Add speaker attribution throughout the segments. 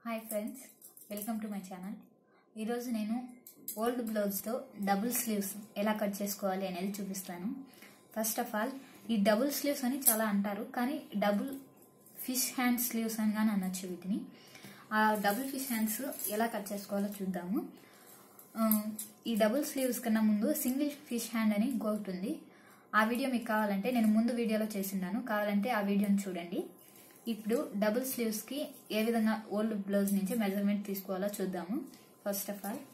Speaker 1: hi friends welcome to my channel ఈరోజు నేను old బ్లౌజ్తో డబుల్ స్లీవ్స్ ఎలా కట్ చేసుకోవాలి అనేది చూపిస్తాను ఫస్ట్ ఆఫ్ ఆల్ ఈ డబుల్ స్లీవ్స్ అని చాలా అంటారు కానీ డబుల్ ఫిష్ హ్యాండ్ స్లీవ్స్ అని కానీ అనొచ్చు వీటిని ఆ డబుల్ ఫిష్ హ్యాండ్స్ ఎలా కట్ చేసుకోవాలో చూద్దాము ఆ, ఈ డబుల్ స్లీవ్స్ కన్నా ముందు సింగిల్ ఫిష్ హ్యాండ్ అని ఇంకొకటి ఉంది ఆ వీడియో మీకు కావాలంటే నేను ముందు వీడియోలో చేసిన్నాను కావాలంటే ఆ వీడియోని చూడండి ఇప్పుడు డబుల్ స్లీవ్స్కి ఏ విధంగా ఓల్డ్ బ్లౌజ్ నుంచి మెజర్మెంట్ తీసుకోవాలో చూద్దాము ఫస్ట్ ఆఫ్ ఆల్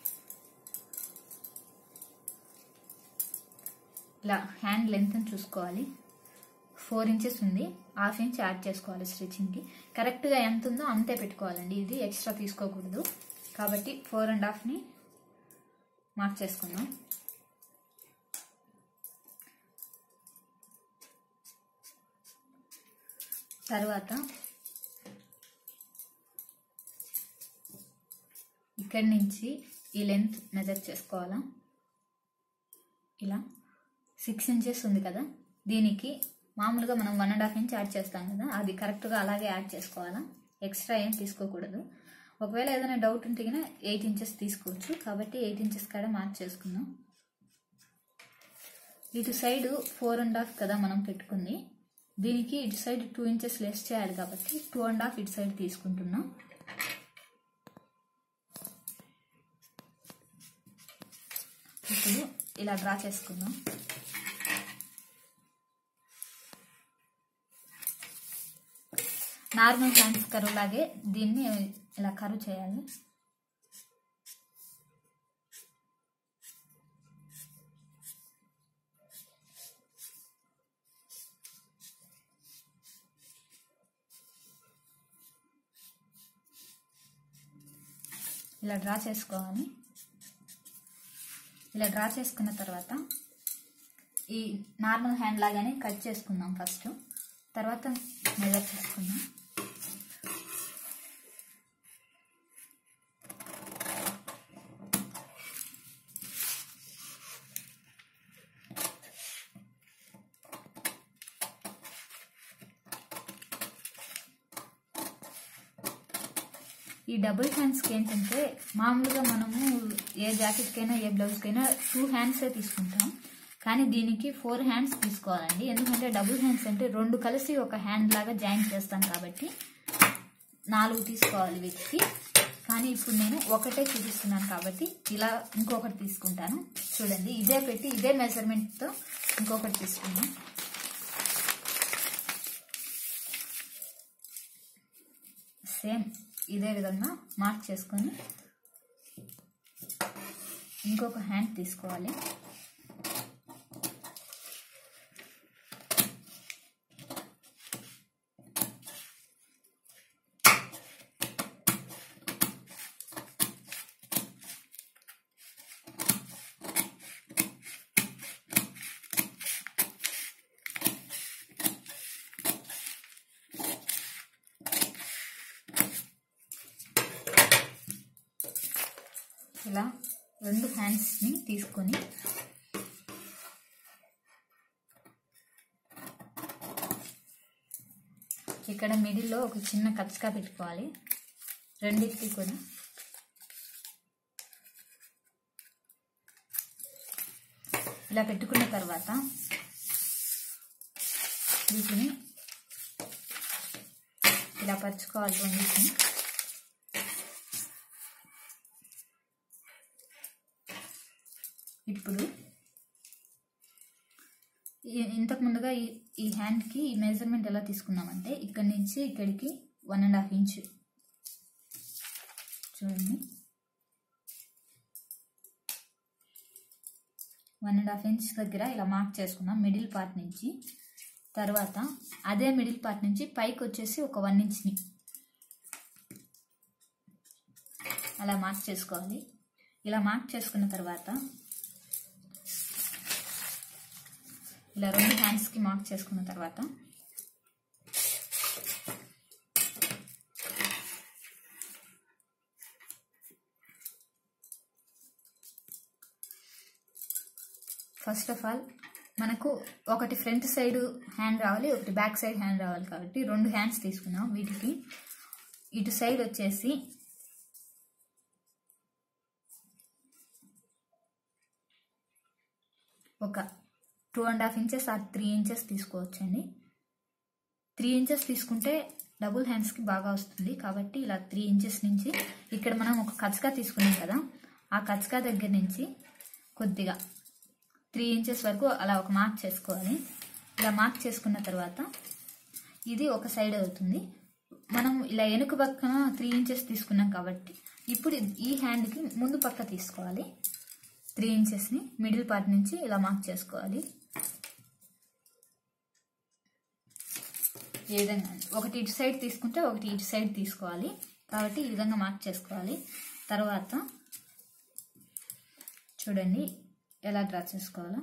Speaker 1: ఇలా హ్యాండ్ లెంత్ చూసుకోవాలి ఫోర్ ఇంచెస్ ఉంది హాఫ్ ఇంచ్ యాడ్ చేసుకోవాలి స్టిచ్చింగ్కి కరెక్ట్గా ఎంత ఉందో అంతే పెట్టుకోవాలండి ఇది ఎక్స్ట్రా తీసుకోకూడదు కాబట్టి ఫోర్ అండ్ హాఫ్ని మార్క్ చేసుకుందాం తర్వాత ఇక్కడి నుంచి ఈ లెంత్ మెజర్ చేసుకోవాలా ఇలా సిక్స్ ఇంచెస్ ఉంది కదా దీనికి మామూలుగా మనం one and half inch add చేస్తాం కదా అది కరెక్ట్గా అలాగే యాడ్ చేసుకోవాలా ఎక్స్ట్రా ఏం తీసుకోకూడదు ఒకవేళ ఏదైనా డౌట్ ఉంటే కన్నా ఎయిట్ ఇంచెస్ తీసుకోవచ్చు కాబట్టి ఎయిట్ ఇంచెస్ కాడ మార్క్ చేసుకుందాం ఇటు సైడ్ ఫోర్ అండ్ హాఫ్ కదా మనం పెట్టుకుంది దీనికి ఇటు సైడ్ టూ ఇంచెస్ లెస్ చేయాలి కాబట్టి టూ అండ్ హాఫ్ ఇటు సైడ్ తీసుకుంటున్నాం ఇప్పుడు ఇలా డ్రా చేసుకుందాం నార్మల్ హ్యాండ్స్ కరువు లాగే దీన్ని ఇలా కరువు చేయాలి ఇలా డ్రా చేసుకోవాలి ఇలా డ్రా చేసుకున్న తర్వాత ఈ నార్మల్ హ్యాండ్ లాగానే కట్ చేసుకుందాం ఫస్ట్ తర్వాత మెజర్ చేసుకుందాం ఈ డబుల్ హ్యాండ్స్కి ఏంటంటే మామూలుగా మనము ఏ జాకెట్కైనా ఏ బ్లౌజ్కైనా టూ హ్యాండ్సే తీసుకుంటాం కానీ దీనికి ఫోర్ హ్యాండ్స్ తీసుకోవాలండి ఎందుకంటే డబుల్ హ్యాండ్స్ అంటే రెండు కలిసి ఒక హ్యాండ్ లాగా జాయిన్ చేస్తాం కాబట్టి నాలుగు తీసుకోవాలి వీటికి కానీ ఇప్పుడు నేను ఒకటే చూపిస్తున్నాను కాబట్టి ఇలా ఇంకొకటి తీసుకుంటాను చూడండి ఇదే పెట్టి ఇదే మెజర్మెంట్తో ఇంకొకటి తీసుకున్నాను సేమ్ ఇదే విధంగా మార్క్ చేసుకొని ఇంకొక హ్యాండ్ తీసుకోవాలి ఇలా రెండు హ్యాండ్స్ని తీసుకొని ఇక్కడ మిడిల్లో ఒక చిన్న కచ్చగా పెట్టుకోవాలి రెండింటికి కూడా ఇలా పెట్టుకున్న తర్వాత వీటిని ఇలా పరుచుకోవాలి రెండింటిని ఇప్పుడు ఈ- ఇంతకు ముందుగా ఈ ఈ హ్యాండ్కి ఈ మెజర్మెంట్ ఎలా తీసుకున్నామంటే ఇక్కడి నుంచి ఇక్కడికి వన్ అండ్ హాఫ్ ఇంచ్ చూడండి వన్ అండ్ హాఫ్ ఇంచ్ దగ్గర ఇలా మార్క్ చేసుకున్నాం మిడిల్ పార్ట్ నుంచి తర్వాత అదే మిడిల్ పార్ట్ నుంచి పైకి వచ్చేసి ఒక వన్ ఇంచ్ని అలా మార్క్ చేసుకోవాలి ఇలా మార్క్ చేసుకున్న తర్వాత ఇలా రెండు హ్యాండ్స్కి మార్క్ చేసుకున్న తర్వాత ఫస్ట్ ఆఫ్ ఆల్ మనకు ఒకటి ఫ్రంట్ సైడ్ హ్యాండ్ రావాలి ఒకటి బ్యాక్ సైడ్ హ్యాండ్ రావాలి కాబట్టి రెండు హ్యాండ్స్ తీసుకున్నాం వీటికి ఇటు సైడ్ వచ్చేసి ఒక టూ అండ్ హాఫ్ ఇంచెస్ ఆ త్రీ ఇంచెస్ తీసుకోవచ్చండి త్రీ ఇంచెస్ తీసుకుంటే డబుల్ హ్యాండ్స్కి బాగా వస్తుంది కాబట్టి ఇలా త్రీ ఇంచెస్ నుంచి ఇక్కడ మనం ఒక కచకా తీసుకున్నాం కదా ఆ కచకా దగ్గర నుంచి కొద్దిగా త్రీ ఇంచెస్ వరకు అలా ఒక మార్క్ చేసుకోవాలి ఇలా మార్క్ చేసుకున్న తర్వాత ఇది ఒక సైడ్ అవుతుంది మనం ఇలా వెనుక పక్కన త్రీ ఇంచెస్ తీసుకున్నాం కాబట్టి ఇప్పుడు ఈ హ్యాండ్కి ముందు పక్క తీసుకోవాలి త్రీ ఇంచెస్ని మిడిల్ పార్ట్ నుంచి ఇలా మార్క్ చేసుకోవాలి ఈ విధంగా ఒకటి ఇటు సైడ్ తీసుకుంటే ఒకటి ఇటు సైడ్ తీసుకోవాలి కాబట్టి ఈ విధంగా మార్క్ చేసుకోవాలి తర్వాత చూడండి ఎలా డ్రా చేసుకోవాలో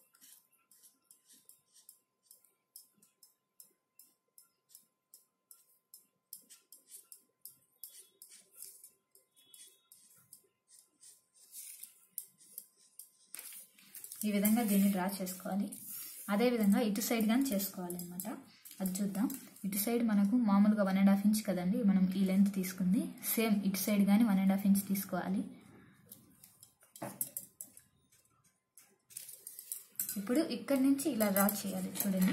Speaker 1: ఈ విధంగా దీన్ని డ్రా చేసుకోవాలి అదే విధంగా ఇటు సైడ్ కానీ చేసుకోవాలి అనమాట అది చూద్దాం ఇటు సైడ్ మనకు మామూలుగా వన్ అండ్ హాఫ్ ఇంచ్ కదండి మనం ఈ లెంత్ తీసుకుంది సేమ్ ఇటు సైడ్ కానీ వన్ అండ్ హాఫ్ ఇంచ్ తీసుకోవాలి ఇప్పుడు ఇక్కడి నుంచి ఇలా డ్రా చేయాలి చూడండి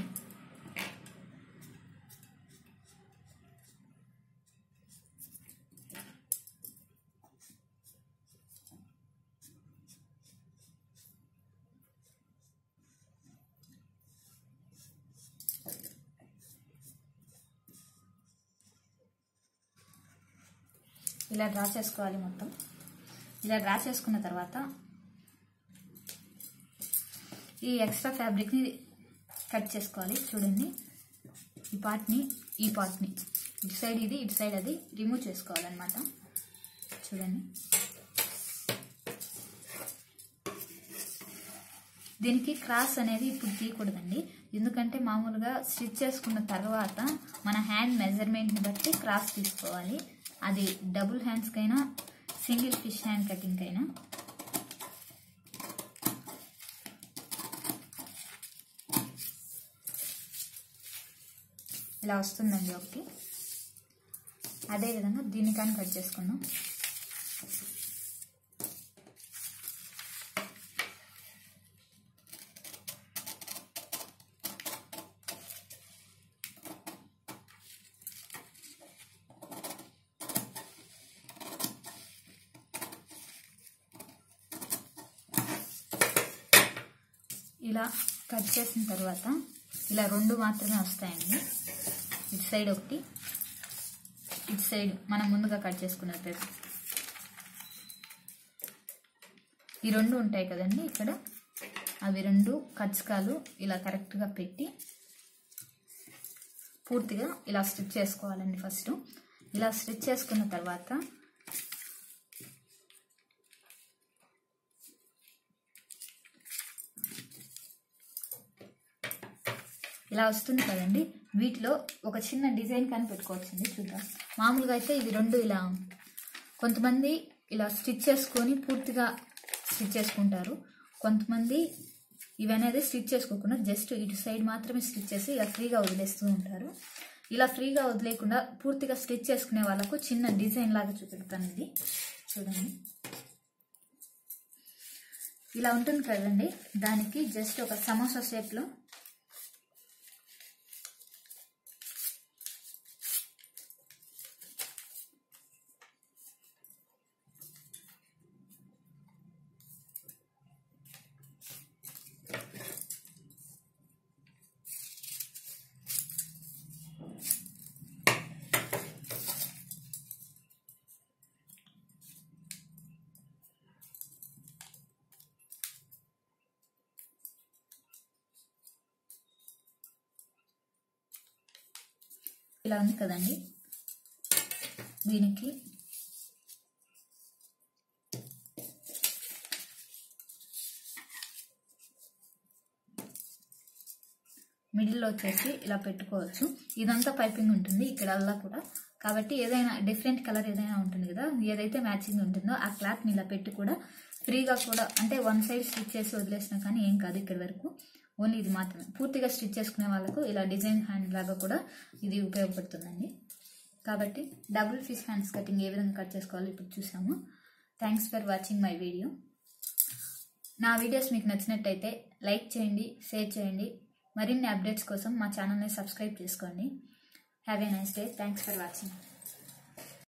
Speaker 1: ఇలా డ్రా చేసుకోవాలి మొత్తం ఇలా డ్రా చేసుకున్న తర్వాత ఈ ఎక్స్ట్రా ఫ్యాబ్రిక్ని కట్ చేసుకోవాలి చూడండి ఈ పార్ట్ని ఈ పార్ట్ని ఇటు సైడ్ ఇది ఇటు సైడ్ అది రిమూవ్ చేసుకోవాలన్నమాట చూడండి దీనికి క్రాస్ అనేది ఇప్పుడు తీయకూడదండి ఎందుకంటే మామూలుగా స్టిచ్ చేసుకున్న తర్వాత మన హ్యాండ్ మెజర్మెంట్ని బట్టి క్రాస్ తీసుకోవాలి అది డబుల్ హ్యాండ్స్కైనా సింగిల్ ఫిష్ హ్యాండ్ కటింగ్కైనా ఇలా వస్తుందండి ఒకటి అదేవిధంగా దీన్ని కానీ కట్ చేసుకుందాం ఇలా కట్ చేసిన తర్వాత ఇలా రెండు మాత్రమే వస్తాయండి ఇటు సైడ్ ఒకటి ఇటు సైడ్ మనం ముందుగా కట్ చేసుకున్నది ఈ రెండు ఉంటాయి కదండి ఇక్కడ అవి రెండు కచ్చకాలు ఇలా కరెక్ట్గా పెట్టి పూర్తిగా ఇలా స్టిచ్ చేసుకోవాలండి ఫస్ట్ ఇలా స్టిచ్ చేసుకున్న తర్వాత ఇలా వస్తుంది కదండి వీటిలో ఒక చిన్న డిజైన్ కానీ పెట్టుకోవచ్చండి చూద్దాం మామూలుగా అయితే ఇవి రెండు ఇలా కొంతమంది ఇలా స్టిచ్ చేసుకొని పూర్తిగా స్టిచ్ చేసుకుంటారు కొంతమంది ఇవి అనేది స్టిచ్ చేసుకోకుండా జస్ట్ ఇటు సైడ్ మాత్రమే స్టిచ్ చేసి ఇలా ఫ్రీగా వదిలేస్తూ ఉంటారు ఇలా ఫ్రీగా వదిలేకుండా పూర్తిగా స్టిచ్ చేసుకునే వాళ్ళకు చిన్న డిజైన్ లాగా చూపెడతాను ఇది చూడండి ఇలా ఉంటుంది కదండి దానికి జస్ట్ ఒక సమోసా షేప్లో ఇలా ఉంది కదండి దీనికి మిడిల్లో వచ్చేసి ఇలా పెట్టుకోవచ్చు ఇదంతా పైపింగ్ ఉంటుంది ఇక్కడ అల్లా కూడా కాబట్టి ఏదైనా డిఫరెంట్ కలర్ ఏదైనా ఉంటుంది కదా ఏదైతే మ్యాచింగ్ ఉంటుందో ఆ క్లాత్ని ఇలా పెట్టి కూడా ఫ్రీగా కూడా అంటే వన్ సైడ్ స్టిచ్ చేసి వదిలేసినా కానీ ఏం కాదు ఇక్కడి వరకు ఓన్లీ ఇది మాత్రమే పూర్తిగా స్టిచ్ చేసుకునే వాళ్ళకు ఇలా డిజైన్ హ్యాండ్ లాగా కూడా ఇది ఉపయోగపడుతుందండి కాబట్టి డబుల్ ఫిష్ హ్యాండ్స్ కటింగ్ ఏ విధంగా కట్ చేసుకోవాలో ఇప్పుడు చూసాము thanks for watching my video నా వీడియోస్ మీకు నచ్చినట్టయితే లైక్ చేయండి షేర్ చేయండి మరిన్ని అప్డేట్స్ కోసం మా ఛానల్ని సబ్స్క్రైబ్ చేసుకోండి have a nice day thanks for watching